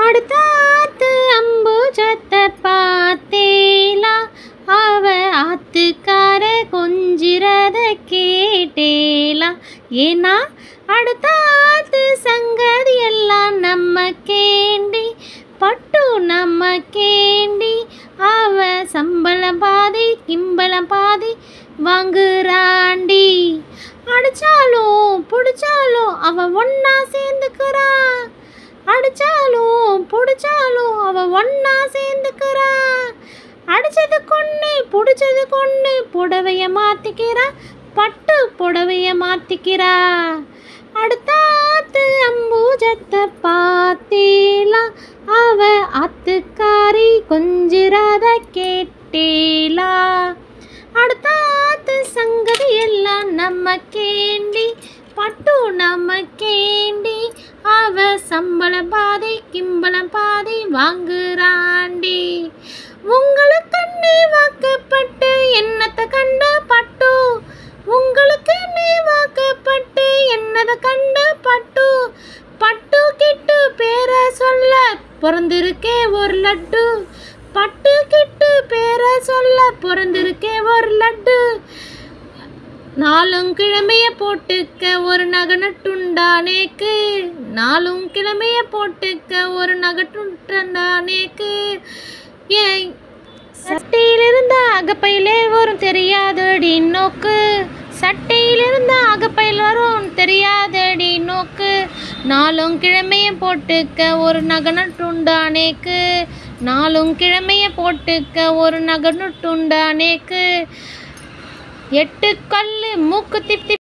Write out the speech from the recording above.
அடுத்தாத்து அம்புஜத்தை பார்த்தேலா அவ ஆத்துக்கார கொஞ்சிறத கேட்டேலா ஏன்னா அடுத்தாத்து சங்கதி எல்லாம் நம்ம கேண்டி பட்டு நம்ம கேண்டி அவ சம்பளம் பாதி கிம்பளம் பாதி வாங்குறாண்டி அடிச்சாலும் பிடிச்சாலும் அவ ஒன்னா சேர்ந்துக்கிறா அடிச்சாலும் பிடிச்சாலும் அவ ஒன்னா சேர்ந்துக்கிறா அடிச்சது கொன்னு பிடிச்சது கொன்னு புடவைய மாத்திக்கிறா பட்டு புடவைய மாத்திக்கிறா அடுத்தாத்து அம்பூஜத்தை பார்த்தேலா அவ ஆத்துக்காரி கொஞ்சிராத கேட்டேலா அடுத்தாத்து சங்கதி எல்லாம் நம்ம கேண்டி பட்டு நம்ம கேண்டி அவ சம்பளம் பாதி கிம்பளம் பாதி வாங்குறாண்டி உங்களுக்கு கண்ணு வாக்கப்பட்டு என்னத்தை கண்ட பட்டு உங்களுக்கு வாக்கப்பட்டு என்னத கண்ட பட்டு பட்டு கிட்டு பேர சொல்ல பிறந்திருக்கே ஒரு லட்டு பட்டு கிட்டு பேர சொல்ல பிறந்திருக்கே ஒரு லட்டு நாளும் கிழமைய போட்டுக்க ஒரு நகனட்டுண்டானேக்கு நாளும் கிழமைய போட்டுக்க ஒரு நகட்டுண்டானேக்கு ஏன் சட்டையிலிருந்த அகப்பையிலே வரும் தெரியாதடி நோக்கு சட்டையிலிருந்த அகப்பையில் வரும் தெரியாதடி நோக்கு நாளும் கிழமைய போட்டுக்க ஒரு நகனட்டுண்டானேக்கு நாளும் கிழமைய போட்டுக்க ஒரு நகனட்டுண்டானேக்கு எட்டு கல்லு மூக்கு திட்டி